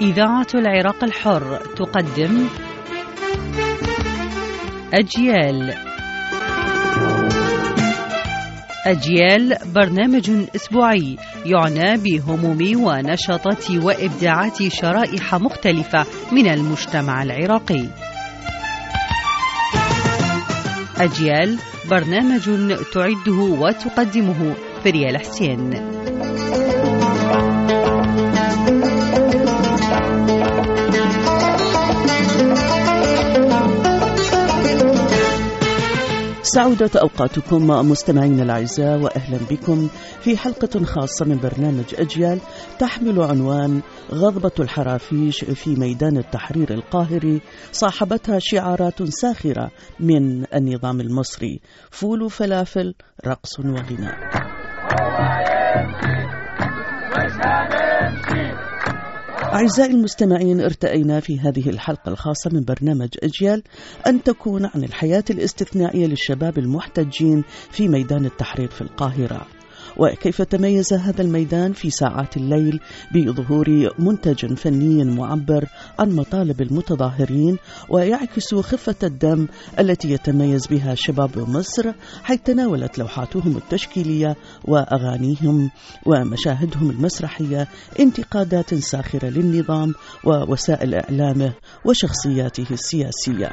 إذاعة العراق الحر تقدم أجيال أجيال برنامج أسبوعي يعنى بهموم ونشاطات وإبداعات شرائح مختلفة من المجتمع العراقي. أجيال برنامج تعده وتقدمه فريال حسين. سعودت أوقاتكم مستمعينا الأعزاء وأهلا بكم في حلقة خاصة من برنامج أجيال تحمل عنوان غضبة الحرافيش في ميدان التحرير القاهري صاحبتها شعارات ساخرة من النظام المصري فول وفلافل رقص وغناء أعزائي المستمعين ارتأينا في هذه الحلقة الخاصة من برنامج أجيال أن تكون عن الحياة الاستثنائية للشباب المحتجين في ميدان التحرير في القاهرة وكيف تميز هذا الميدان في ساعات الليل بظهور منتج فني معبر عن مطالب المتظاهرين ويعكس خفة الدم التي يتميز بها شباب مصر حيث تناولت لوحاتهم التشكيلية وأغانيهم ومشاهدهم المسرحية انتقادات ساخرة للنظام ووسائل إعلامه وشخصياته السياسية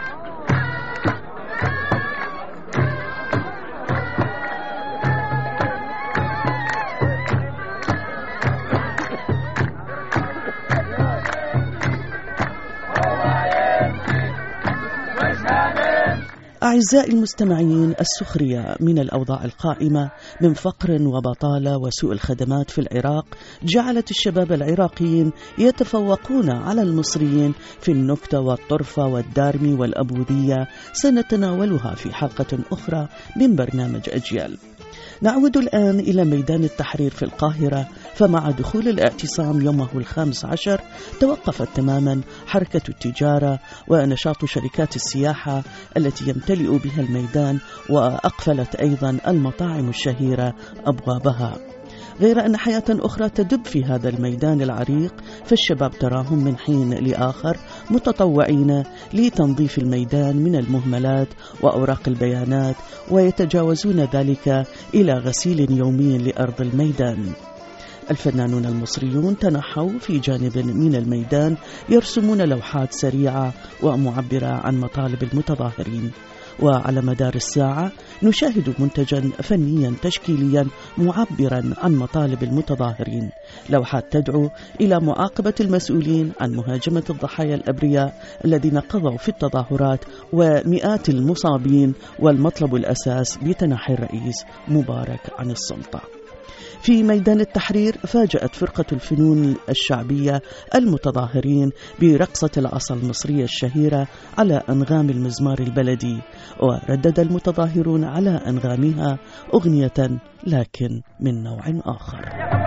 أعزائي المستمعين السخرية من الأوضاع القائمة من فقر وبطالة وسوء الخدمات في العراق جعلت الشباب العراقيين يتفوقون على المصريين في النكتة والطرفة والدارمي والأبوذية سنتناولها في حلقة أخرى من برنامج أجيال نعود الآن إلى ميدان التحرير في القاهرة فمع دخول الاعتصام يومه الخامس عشر توقفت تماما حركة التجارة ونشاط شركات السياحة التي يمتلئ بها الميدان وأقفلت أيضا المطاعم الشهيرة أبوابها غير أن حياة أخرى تدب في هذا الميدان العريق فالشباب تراهم من حين لآخر متطوعين لتنظيف الميدان من المهملات وأوراق البيانات ويتجاوزون ذلك إلى غسيل يومي لأرض الميدان الفنانون المصريون تنحوا في جانب من الميدان يرسمون لوحات سريعة ومعبرة عن مطالب المتظاهرين وعلى مدار الساعة نشاهد منتجا فنيا تشكيليا معبرا عن مطالب المتظاهرين لوحات تدعو إلى معاقبة المسؤولين عن مهاجمة الضحايا الأبرياء الذين قضوا في التظاهرات ومئات المصابين والمطلب الأساس بتنحي الرئيس مبارك عن السلطة في ميدان التحرير فاجأت فرقة الفنون الشعبية المتظاهرين برقصة العصا المصرية الشهيرة على أنغام المزمار البلدي وردد المتظاهرون على أنغامها أغنية لكن من نوع آخر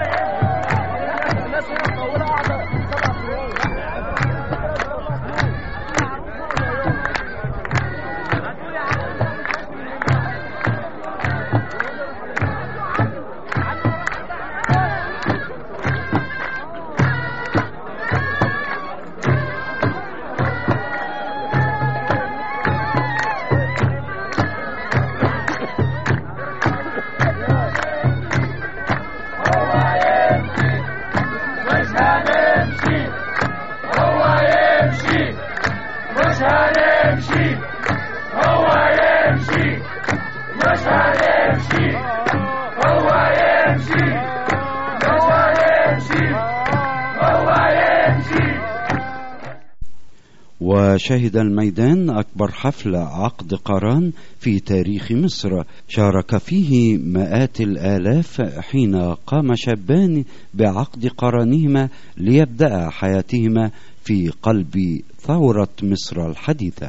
وشهد الميدان أكبر حفل عقد قران في تاريخ مصر شارك فيه مئات الآلاف حين قام شابان بعقد قرانهما ليبدأ حياتهما في قلب ثورة مصر الحديثة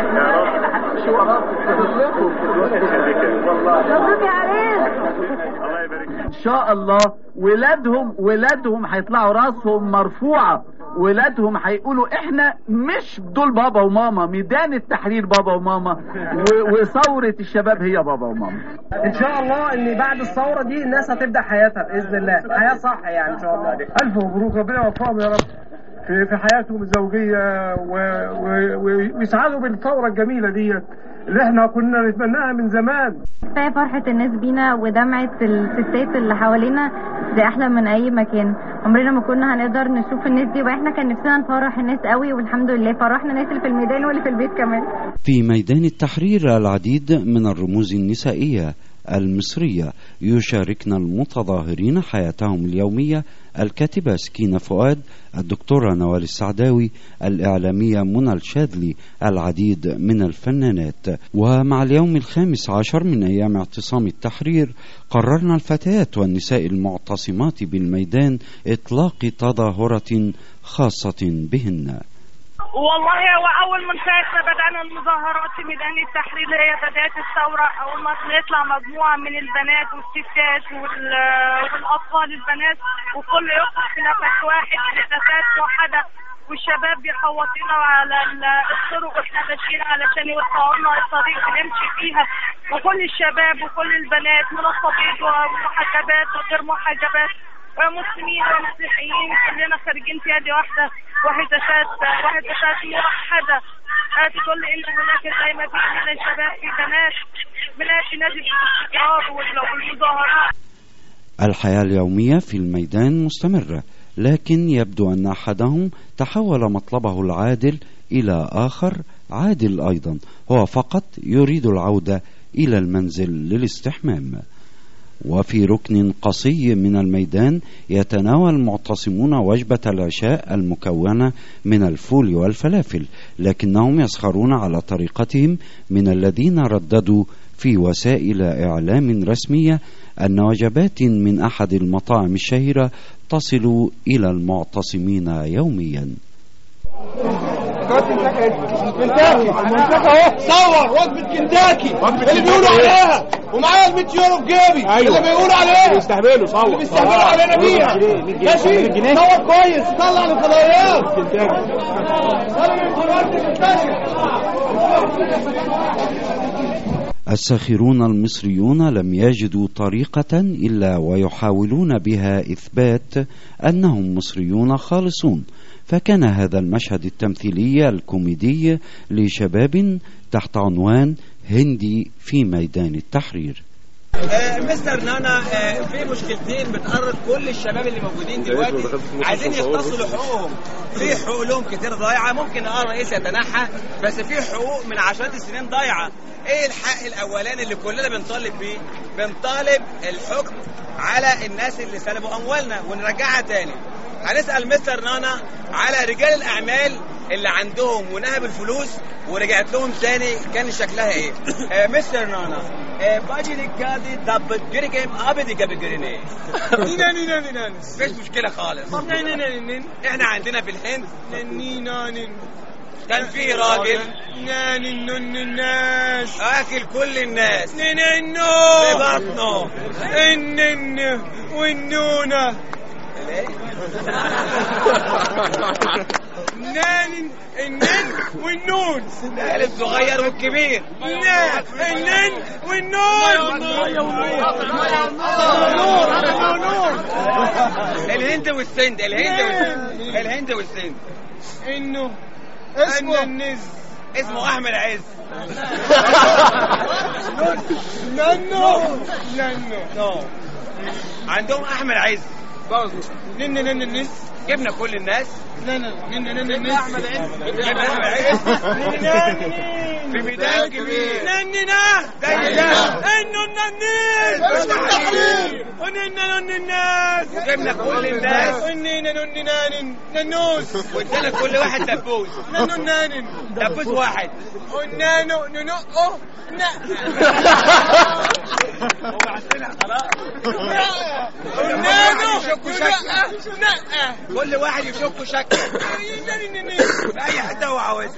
ان شاء الله ولادهم ولادهم هيطلعوا راسهم مرفوعه ولادهم هيقولوا احنا مش دول بابا وماما ميدان التحرير بابا وماما و- وثورة الشباب هي بابا وماما ان شاء الله ان بعد الثوره دي الناس هتبدا حياتها باذن الله حياه صح يعني ان شاء الله الف مبروك ربنا يوفقهم يا رب في في حياتهم الزوجيه و- و- و- ويسعدوا بالثوره الجميله ديت اللي احنا كنا نتمناها من زمان كفايه فرحة الناس بينا ودمعة الستات اللي حوالينا دي أحلى من أي مكان عمرنا ما كنا هنقدر نشوف الناس دي وإحنا كان نفسنا نفرح الناس قوي والحمد لله فرحنا الناس اللي في الميدان واللي في البيت كمان في ميدان التحرير العديد من الرموز النسائية المصرية يشاركن المتظاهرين حياتهم اليومية الكاتبة سكينة فؤاد الدكتورة نوال السعداوي الإعلامية منى الشاذلي العديد من الفنانات ومع اليوم الخامس عشر من أيام اعتصام التحرير قررنا الفتيات والنساء المعتصمات بالميدان إطلاق تظاهرة خاصة بهن والله هو اول من ساعه ما بدانا المظاهرات في ميدان التحرير اللي هي بدايه الثوره اول ما يطلع مجموعه من البنات والستات وال- والاطفال البنات وكل يخرج في نفس واحد هتافات موحده والشباب بيحوطينا على ال- الطرق واحنا ماشيين علشان يوسعوا لنا الطريق بنمشي فيها وكل الشباب وكل البنات منصبين ومحجبات وغير محجبات ومسلمين ومسيحيين كلنا خارجين في يد واحده وهتافات وهتافات موحده آه، تدل ان هناك زي ما في من الشباب في بنات بنات نادي بالاستقرار وال- والمظاهرات الحياة اليومية في الميدان مستمرة لكن يبدو أن أحدهم تحول مطلبه العادل إلى آخر عادل أيضا هو فقط يريد العودة إلى المنزل للاستحمام وفي ركن قصي من الميدان يتناول المعتصمون وجبة العشاء المكونة من الفول والفلافل لكنهم يسخرون على طريقتهم من الذين رددوا في وسائل إعلام رسمية أن وجبات من أحد المطاعم الشهيرة تصل إلى المعتصمين يوميا كنتاكي المنطقة اهو صور وجبة كنتاكي اللي بيقولوا عليها ومعايا ال 100 يورو في جيبي اللي بيقولوا عليها بيستهبلوا صور اللي بيستهبلوا علينا بيها ماشي صور كويس طلع الفضائيات طلع الفضائيات الساخرون المصريون لم يجدوا طريقة إلا ويحاولون بها إثبات أنهم مصريون خالصون فكان هذا المشهد التمثيلي الكوميدي لشباب تحت عنوان هندي في ميدان التحرير آه، مستر نانا آه، في مشكلتين بتقرب كل الشباب اللي موجودين دلوقتي عايزين يختصوا لحقوقهم في حقوق لهم كتير ضايعه ممكن اه الرئيس يتنحى بس في حقوق من عشرات السنين ضايعه ايه الحق الاولاني اللي كلنا بنطالب بيه بنطالب الحكم على الناس اللي سلبوا اموالنا ونرجعها تاني هنسال مستر نانا على رجال الاعمال اللي عندهم ونهب الفلوس ورجعت لهم تاني كان شكلها ايه آه مستر نانا آه باجي للقاضي دبت جريكم ابدي قبل جريني نينا نينا نينا مفيش مشكله خالص احنا عندنا في الهند كان في راجل الناس اكل كل الناس في بطنه النن والنونه النان النن والنون الالف صغير والكبير النان النن والنون الهند والسند الهند والسند الهند والسند انه اسمه النز اسمه احمد عز ننو ننو عندهم احمد عز نن نن النز جبنا كل الناس نن نن نن النز احمد عز جبنا احمد عز في ميدان كبير نننا زي ده انه الننيس التحرير وننا نن الناس جبنا كل الناس وننا نننا ننوس وادينا كل واحد دبوس ننو نانن دبوس واحد ونانو ننقه ونانو يشكوا شكه كل واحد يشكوا شكه في اي حته هو عاوزها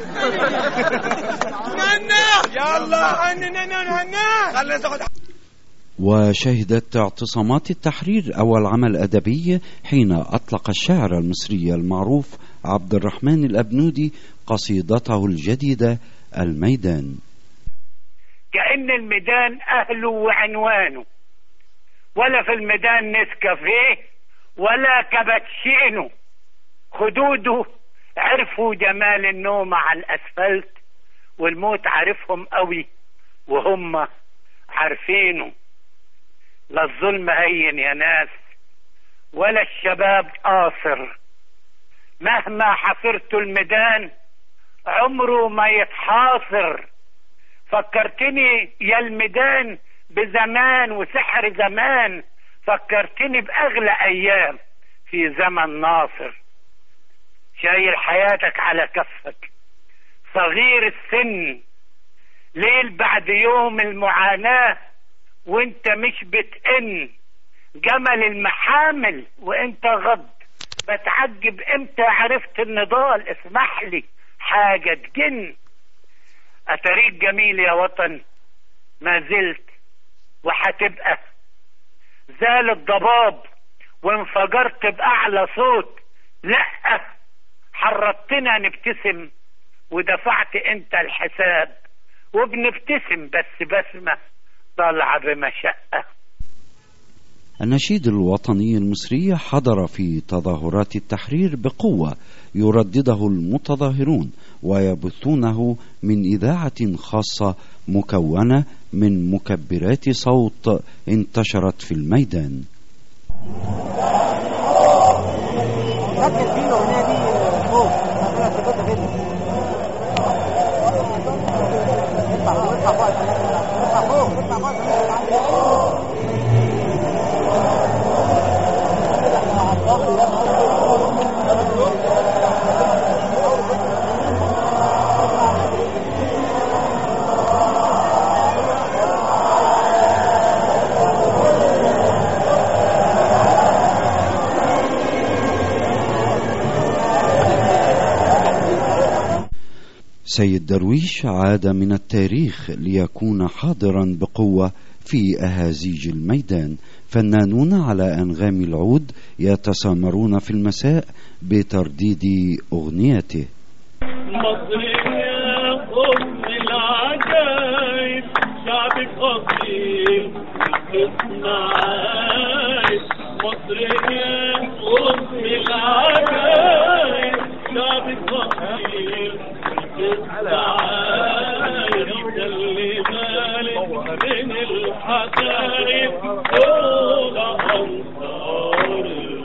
يلا خلينا تاخد وشهدت اعتصامات التحرير أول عمل أدبي حين أطلق الشاعر المصري المعروف عبد الرحمن الأبنودي قصيدته الجديدة الميدان كأن الميدان أهله وعنوانه ولا في الميدان نسكافيه ولا كابتشينو خدوده عرفوا جمال النوم على الاسفلت والموت عارفهم قوي وهم عارفينه لا الظلم هين يا ناس ولا الشباب قاصر مهما حصرت الميدان عمره ما يتحاصر فكرتني يا الميدان بزمان وسحر زمان فكرتني بأغلى أيام في زمن ناصر شايل حياتك على كفك صغير السن ليل بعد يوم المعاناة وانت مش بتئن جمل المحامل وانت غض بتعجب امتى عرفت النضال اسمح لي حاجة تجن اتريك جميل يا وطن ما زلت وهتبقى زال الضباب وانفجرت بأعلى صوت لا حرضتنا نبتسم ودفعت انت الحساب وبنبتسم بس بسمة طالعة بمشقة النشيد الوطني المصري حضر في تظاهرات التحرير بقوة يردده المتظاهرون ويبثونه من إذاعة خاصة مكونة من مكبرات صوت انتشرت في الميدان سيد درويش عاد من التاريخ ليكون حاضرا بقوة في أهازيج الميدان فنانون على أنغام العود يتسامرون في المساء بترديد أغنيته مصر يا أم العجائب شعبك أصيل اسمع مصر يا أم العجائب شعبك أصيل اللي مالك من الحكايب طول أنصار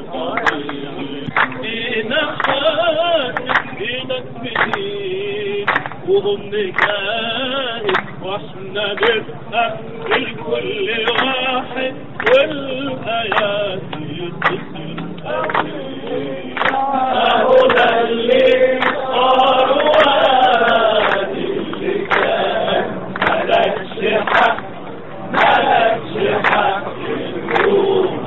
ايدك حاسس ايدك بدين وهم جاهز واحنا نبقى لكل واحد والآيات يتصل أهو ده اللي صار وادي اللي كان ملكش حق ملكش حق اليوم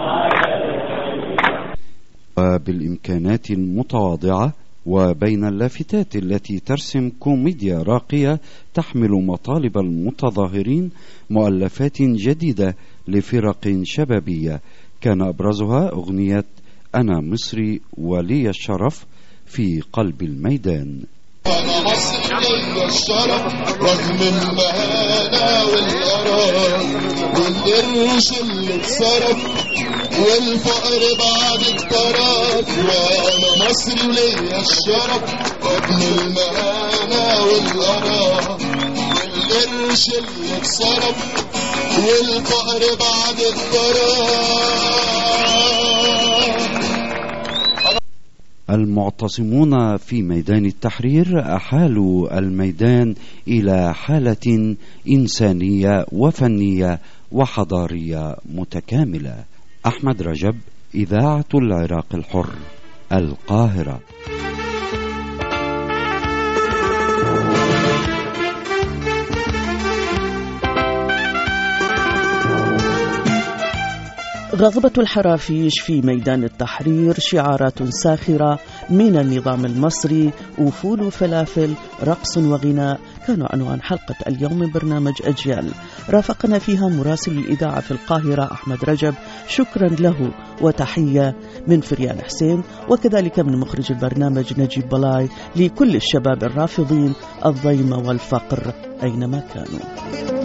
وبالإمكانات المتواضعة وبين اللافتات التي ترسم كوميديا راقية تحمل مطالب المتظاهرين مؤلفات جديدة لفرق شبابية كان أبرزها أغنية أنا مصري ولي الشرف في قلب الميدان أنا مصر ليا الشرف رغم المهانة والقرار والقرش اللي اتصرف والفقر بعد اكترات وأنا مصري وليا الشرف رغم المهانة والقرار والقرش اللي اتصرف والفقر بعد اكترات المعتصمون في ميدان التحرير أحالوا الميدان إلى حالة إنسانية وفنية وحضارية متكاملة أحمد رجب إذاعة العراق الحر القاهرة غضبة الحرافيش في ميدان التحرير شعارات ساخرة من النظام المصري وفول وفلافل رقص وغناء كانوا عنوان حلقة اليوم من برنامج أجيال رافقنا فيها مراسل الإذاعة في القاهرة أحمد رجب شكرا له وتحية من فريال حسين وكذلك من مخرج البرنامج نجيب بلاي لكل الشباب الرافضين الضيم والفقر أينما كانوا